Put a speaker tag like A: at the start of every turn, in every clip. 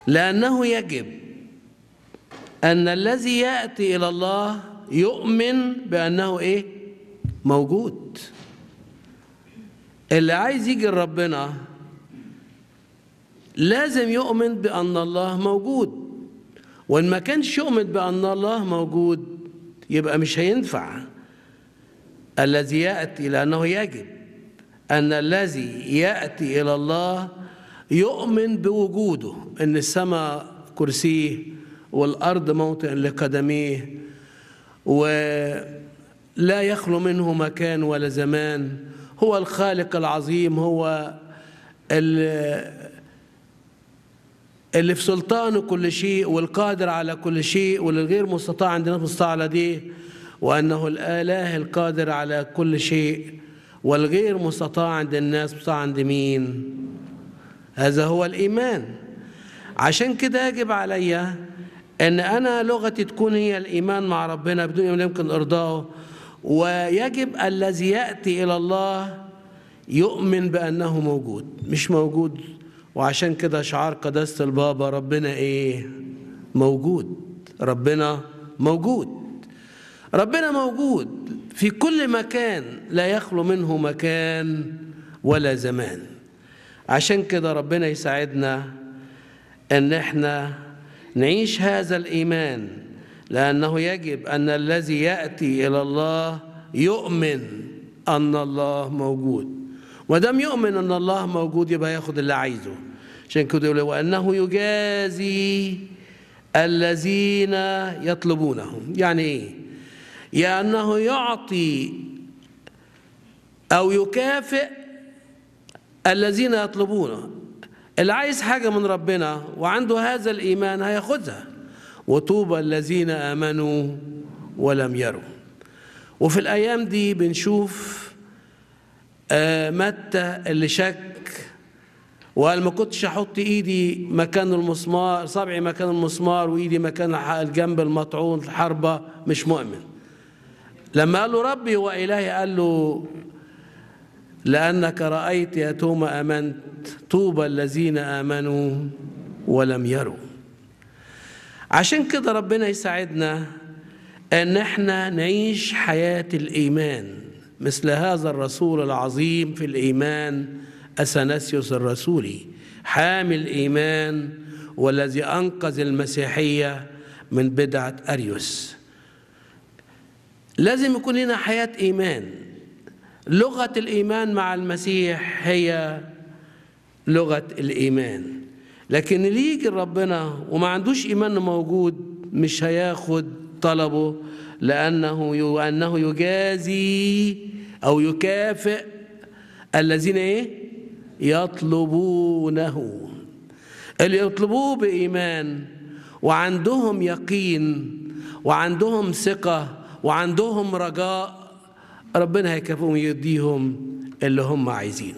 A: لأنه يجب أن الذي يأتي إلى الله يؤمن بأنه إيه؟ موجود اللي عايز يجي لربنا لازم يؤمن بأن الله موجود وإن ما كانش يؤمن بأن الله موجود يبقى مش هينفع الذي يأتي لأنه يجب أن الذي يأتي إلى الله يؤمن بوجوده أن السماء كرسيه والأرض موطئ لقدميه ولا يخلو منه مكان ولا زمان هو الخالق العظيم هو اللي في سلطانه كل شيء والقادر على كل شيء والغير مستطاع عندنا مستطاع على دي وأنه الآله القادر على كل شيء والغير مستطاع عند الناس مستطاع عند مين هذا هو الإيمان عشان كده يجب علي أن أنا لغتي تكون هي الإيمان مع ربنا بدون ما يمكن إرضائه ويجب الذي يأتي إلى الله يؤمن بأنه موجود مش موجود وعشان كده شعار قداسة البابا ربنا إيه موجود ربنا موجود ربنا موجود في كل مكان لا يخلو منه مكان ولا زمان عشان كده ربنا يساعدنا ان احنا نعيش هذا الايمان لانه يجب ان الذي ياتي الى الله يؤمن ان الله موجود ودام يؤمن ان الله موجود يبقى ياخد اللي عايزه عشان كده يقول وانه يجازي الذين يطلبونه يعني ايه يا انه يعطي او يكافئ الذين يطلبونه اللي عايز حاجه من ربنا وعنده هذا الايمان هياخدها وطوبى الذين امنوا ولم يروا وفي الايام دي بنشوف متى اللي شك وقال ما كنتش احط ايدي مكان المسمار صبعي مكان المسمار وايدي مكان الجنب المطعون الحربه مش مؤمن لما قال له ربي وإلهي قال له لأنك رأيت يا توما أمنت طوبى الذين آمنوا ولم يروا عشان كده ربنا يساعدنا أن احنا نعيش حياة الإيمان مثل هذا الرسول العظيم في الإيمان أثناسيوس الرسولي حامل إيمان والذي أنقذ المسيحية من بدعة أريوس لازم يكون لنا حياة إيمان لغة الإيمان مع المسيح هي لغة الإيمان لكن اللي يجي ربنا وما عندوش إيمان موجود مش هياخد طلبه لأنه أنه يجازي أو يكافئ الذين إيه؟ يطلبونه اللي يطلبوه بإيمان وعندهم يقين وعندهم ثقة وعندهم رجاء ربنا هيكافئهم ويديهم اللي هم عايزينه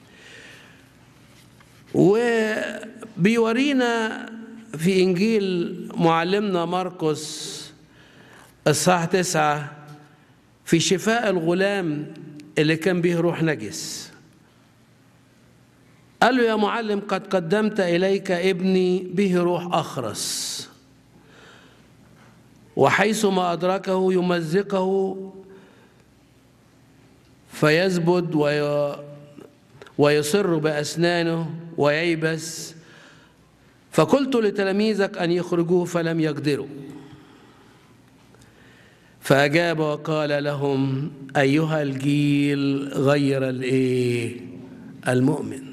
A: وبيورينا في إنجيل معلمنا مرقس الصح تسعة في شفاء الغلام اللي كان به روح نجس قال له يا معلم قد قدمت إليك ابني به روح أخرس وحيثما أدركه يمزقه فيزبد وي ويصر بأسنانه وييبس فقلت لتلاميذك أن يخرجوه فلم يقدروا فأجاب وقال لهم أيها الجيل غير الإيه المؤمن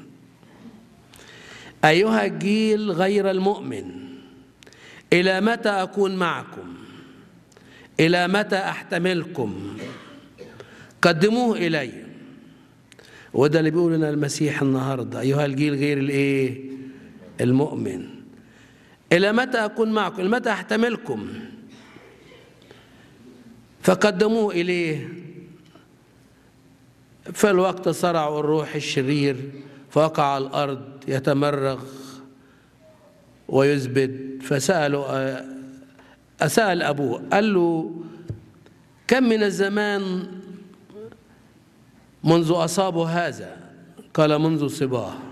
A: أيها الجيل غير المؤمن إلى متى أكون معكم إلى متى أحتملكم قدموه إلي وده اللي بيقول لنا المسيح النهارده أيها الجيل غير الإيه المؤمن إلى متى أكون معكم إلى متى أحتملكم فقدموه إليه فالوقت صرع الروح الشرير فوقع على الأرض يتمرغ ويزبد فسألوا أسأل أبوه قال له كم من الزمان منذ أصابه هذا قال منذ صباه